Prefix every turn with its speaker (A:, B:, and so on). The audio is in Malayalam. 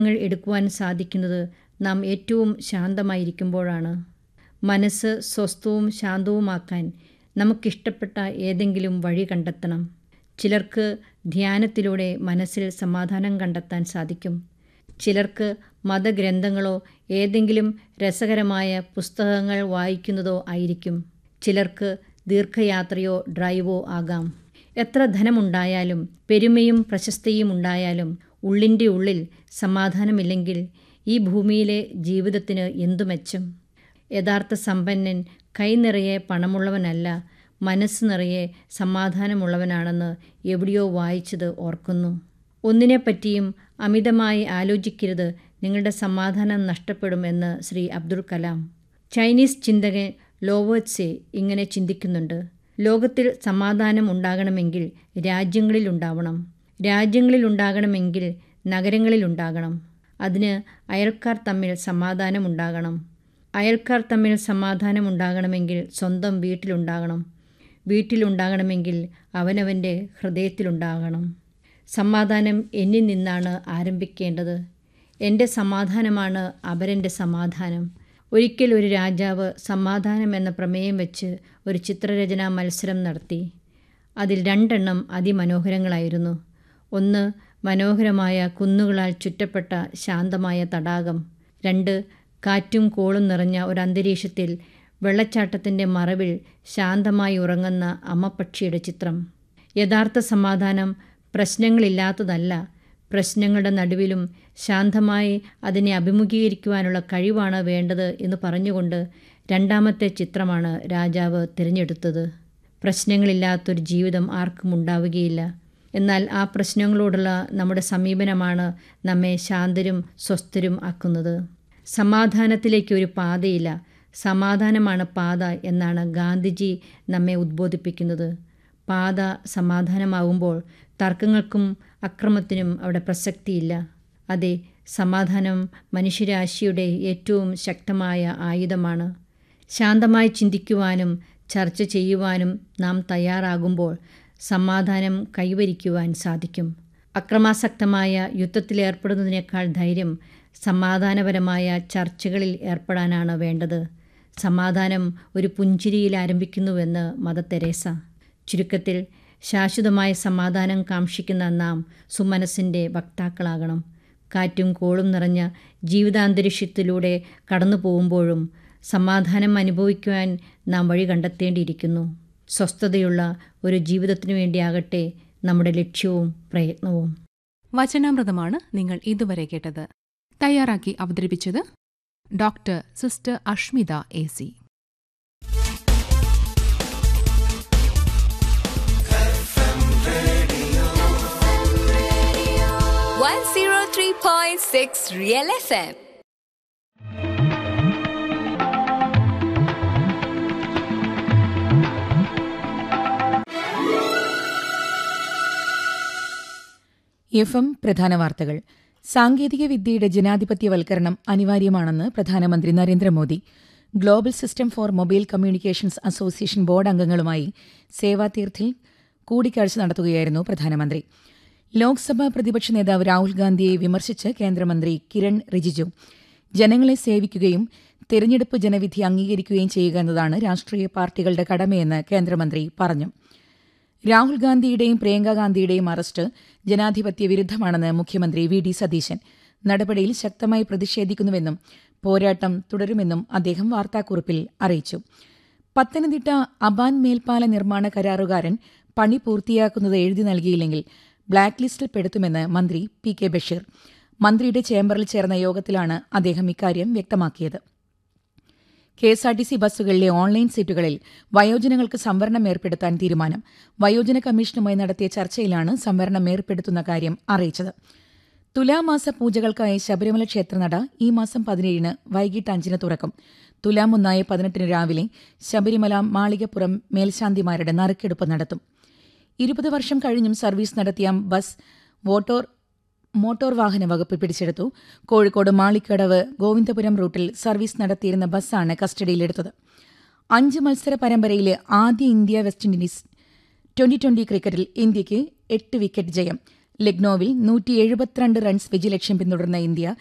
A: ങ്ങൾ എടുക്കുവാൻ സാധിക്കുന്നത് നാം ഏറ്റവും ശാന്തമായിരിക്കുമ്പോഴാണ് മനസ്സ് സ്വസ്ഥവും ശാന്തവുമാക്കാൻ നമുക്കിഷ്ടപ്പെട്ട ഏതെങ്കിലും വഴി കണ്ടെത്തണം ചിലർക്ക് ധ്യാനത്തിലൂടെ മനസ്സിൽ സമാധാനം കണ്ടെത്താൻ സാധിക്കും ചിലർക്ക് മതഗ്രന്ഥങ്ങളോ ഏതെങ്കിലും രസകരമായ പുസ്തകങ്ങൾ വായിക്കുന്നതോ ആയിരിക്കും ചിലർക്ക് ദീർഘയാത്രയോ ഡ്രൈവോ ആകാം എത്ര ധനമുണ്ടായാലും പെരുമയും പ്രശസ്തിയും ഉണ്ടായാലും ഉള്ളിൻ്റെ ഉള്ളിൽ സമാധാനമില്ലെങ്കിൽ ഈ ഭൂമിയിലെ ജീവിതത്തിന് എന്തു മെച്ചം യഥാർത്ഥ സമ്പന്നൻ കൈനിറയെ പണമുള്ളവനല്ല മനസ്സ് നിറയെ സമാധാനമുള്ളവനാണെന്ന് എവിടെയോ വായിച്ചത് ഓർക്കുന്നു ഒന്നിനെപ്പറ്റിയും അമിതമായി ആലോചിക്കരുത് നിങ്ങളുടെ സമാധാനം നഷ്ടപ്പെടും എന്ന് ശ്രീ അബ്ദുൽ കലാം ചൈനീസ് ചിന്തകൻ ലോവേറ്റ്സെ ഇങ്ങനെ ചിന്തിക്കുന്നുണ്ട് ലോകത്തിൽ സമാധാനം ഉണ്ടാകണമെങ്കിൽ രാജ്യങ്ങളിൽ ഉണ്ടാവണം രാജ്യങ്ങളിൽ ഉണ്ടാകണമെങ്കിൽ നഗരങ്ങളിൽ ഉണ്ടാകണം അതിന് അയൽക്കാർ തമ്മിൽ സമാധാനം ഉണ്ടാകണം അയൽക്കാർ തമ്മിൽ സമാധാനം ഉണ്ടാകണമെങ്കിൽ സ്വന്തം വീട്ടിലുണ്ടാകണം വീട്ടിലുണ്ടാകണമെങ്കിൽ അവനവൻ്റെ ഹൃദയത്തിലുണ്ടാകണം സമാധാനം എന്നിൽ നിന്നാണ് ആരംഭിക്കേണ്ടത് എൻ്റെ സമാധാനമാണ് അപരൻ്റെ സമാധാനം ഒരിക്കൽ ഒരു രാജാവ് സമാധാനം എന്ന പ്രമേയം വെച്ച് ഒരു ചിത്രരചനാ മത്സരം നടത്തി അതിൽ രണ്ടെണ്ണം അതിമനോഹരങ്ങളായിരുന്നു ഒന്ന് മനോഹരമായ കുന്നുകളാൽ ചുറ്റപ്പെട്ട ശാന്തമായ തടാകം രണ്ട് കാറ്റും കോളും നിറഞ്ഞ ഒരു അന്തരീക്ഷത്തിൽ വെള്ളച്ചാട്ടത്തിൻ്റെ മറവിൽ ശാന്തമായി ഉറങ്ങുന്ന അമ്മപ്പക്ഷിയുടെ ചിത്രം യഥാർത്ഥ സമാധാനം പ്രശ്നങ്ങളില്ലാത്തതല്ല പ്രശ്നങ്ങളുടെ നടുവിലും ശാന്തമായി അതിനെ അഭിമുഖീകരിക്കുവാനുള്ള കഴിവാണ് വേണ്ടത് എന്ന് പറഞ്ഞുകൊണ്ട് രണ്ടാമത്തെ ചിത്രമാണ് രാജാവ് തിരഞ്ഞെടുത്തത് പ്രശ്നങ്ങളില്ലാത്തൊരു ജീവിതം ആർക്കും ഉണ്ടാവുകയില്ല എന്നാൽ ആ പ്രശ്നങ്ങളോടുള്ള നമ്മുടെ സമീപനമാണ് നമ്മെ ശാന്തരും സ്വസ്ഥരും ആക്കുന്നത് സമാധാനത്തിലേക്ക് ഒരു പാതയില്ല സമാധാനമാണ് പാത എന്നാണ് ഗാന്ധിജി നമ്മെ ഉദ്ബോധിപ്പിക്കുന്നത് പാത സമാധാനമാവുമ്പോൾ തർക്കങ്ങൾക്കും അക്രമത്തിനും അവിടെ പ്രസക്തിയില്ല അതെ സമാധാനം മനുഷ്യരാശിയുടെ ഏറ്റവും ശക്തമായ ആയുധമാണ് ശാന്തമായി ചിന്തിക്കുവാനും ചർച്ച ചെയ്യുവാനും നാം തയ്യാറാകുമ്പോൾ സമാധാനം കൈവരിക്കുവാൻ സാധിക്കും അക്രമാസക്തമായ യുദ്ധത്തിലേർപ്പെടുന്നതിനേക്കാൾ ധൈര്യം സമാധാനപരമായ ചർച്ചകളിൽ ഏർപ്പെടാനാണ് വേണ്ടത് സമാധാനം ഒരു പുഞ്ചിരിയിൽ ആരംഭിക്കുന്നുവെന്ന് മദർ തെരേസ ചുരുക്കത്തിൽ ശാശ്വതമായ സമാധാനം കാക്ഷിക്കുന്ന നാം സുമനസ്സിൻ്റെ വക്താക്കളാകണം കാറ്റും കോളും നിറഞ്ഞ ജീവിതാന്തരീക്ഷത്തിലൂടെ കടന്നു പോകുമ്പോഴും സമാധാനം അനുഭവിക്കുവാൻ നാം വഴി കണ്ടെത്തേണ്ടിയിരിക്കുന്നു സ്വസ്ഥതയുള്ള ഒരു ജീവിതത്തിനു വേണ്ടിയാകട്ടെ നമ്മുടെ ലക്ഷ്യവും പ്രയത്നവും
B: വചനാമൃതമാണ് നിങ്ങൾ ഇതുവരെ കേട്ടത് തയ്യാറാക്കി അവതരിപ്പിച്ചത് doctor sister Ashmitha A C
C: One zero three point six Real FM.
D: F M പ്രധാന വാർത്തകൾ സാങ്കേതിക വിദ്യയുടെ ജനാധിപത്യവൽക്കരണം അനിവാര്യമാണെന്ന് പ്രധാനമന്ത്രി Narendra Modi global system for mobile communications association board അംഗങ്ങളുമായി സേവാതീർത്ഥിൽ കൂടിക്കാഴ്ച നടത്തുകയായിരുന്നു പ്രധാനമന്ത്രി ലോക്സഭാ പ്രതിപക്ഷ നേതാവ് രാഹുൽ ഗാന്ധിയെ വിമർശിച്ച് കേന്ദ്രമന്ത്രി കിരൺ റിജിജു ജനങ്ങളെ സേവിക്കുകയും തെരഞ്ഞെടുപ്പ് ജനവിധി അംഗീകരിക്കുകയും ചെയ്യുക എന്നതാണ് രാഷ്ട്രീയ പാർട്ടികളുടെ കടമയെന്ന് കേന്ദ്രമന്ത്രി പറഞ്ഞു രാഹുൽ ഗാന്ധിയുടെയും പ്രിയങ്ക ഗാന്ധിയുടെയും അറസ്റ്റ് ജനാധിപത്യ വിരുദ്ധമാണെന്ന് മുഖ്യമന്ത്രി വി ഡി സതീശൻ നടപടിയിൽ ശക്തമായി പ്രതിഷേധിക്കുന്നുവെന്നും പോരാട്ടം തുടരുമെന്നും അദ്ദേഹം വാർത്താക്കുറിപ്പിൽ അറിയിച്ചു പത്തനംതിട്ട അബാൻ മേൽപ്പാല നിർമ്മാണ കരാറുകാരൻ പണി പൂർത്തിയാക്കുന്നത് എഴുതി നൽകിയില്ലെങ്കിൽ ബ്ലാക്ക് ലിസ്റ്റിൽ പെടുത്തുമെന്ന് മന്ത്രി പി കെ ബഷീർ മന്ത്രിയുടെ ചേംബറിൽ ചേർന്ന യോഗത്തിലാണ് അദ്ദേഹം ഇക്കാര്യം വ്യക്തമാക്കിയത് K S R T C ബസ്സുകളിലെ ഓൺലൈൻ സീറ്റുകളിൽ വയോജനങ്ങൾക്ക് സംവരണം ഏർപ്പെടുത്താൻ തീരുമാനം വയോജന കമ്മീഷനുമായി നടത്തിയ ചർച്ചയിലാണ് സംവരണം ഏർപ്പെടുത്തുന്ന കാര്യം അറിയിച്ചത് തുലാമാസ പൂജകൾക്കായി ശബരിമല ക്ഷേത്രനട ഈ മാസം പതിനേഴിന് വൈകിട്ട് അഞ്ചിന് തുറക്കും തുലാം ഒന്നായ പതിനെട്ടിന് രാവിലെ ശബരിമല മാളികപ്പുറം മേൽശാന്തിമാരുടെ നറുക്കെടുപ്പ് നടത്തും ഇരുപത് വർഷം കഴിഞ്ഞും സർവീസ് നടത്തിയ ബസ് വോട്ടോർ മോട്ടോർ വാഹന വകുപ്പ് പിടിച്ചെടുത്തു കോഴിക്കോട് മാളിക്കടവ് ഗോവിന്ദപുരം റൂട്ടിൽ സർവീസ് നടത്തിയിരുന്ന ബസ്സാണ് കസ്റ്റഡിയിലെടുത്തത് അഞ്ച് മത്സര പരമ്പരയിലെ ആദ്യ India West Indies twenty twenty ക്രിക്കറ്റിൽ ഇന്ത്യയ്ക്ക് എട്ട് വിക്കറ്റ് ജയം ലക്നൌവിൽ നൂറ്റി എഴുപത്തിരണ്ട് റൺസ് വിജയലക്ഷ്യം പിന്തുടർന്ന ഇന്ത്യ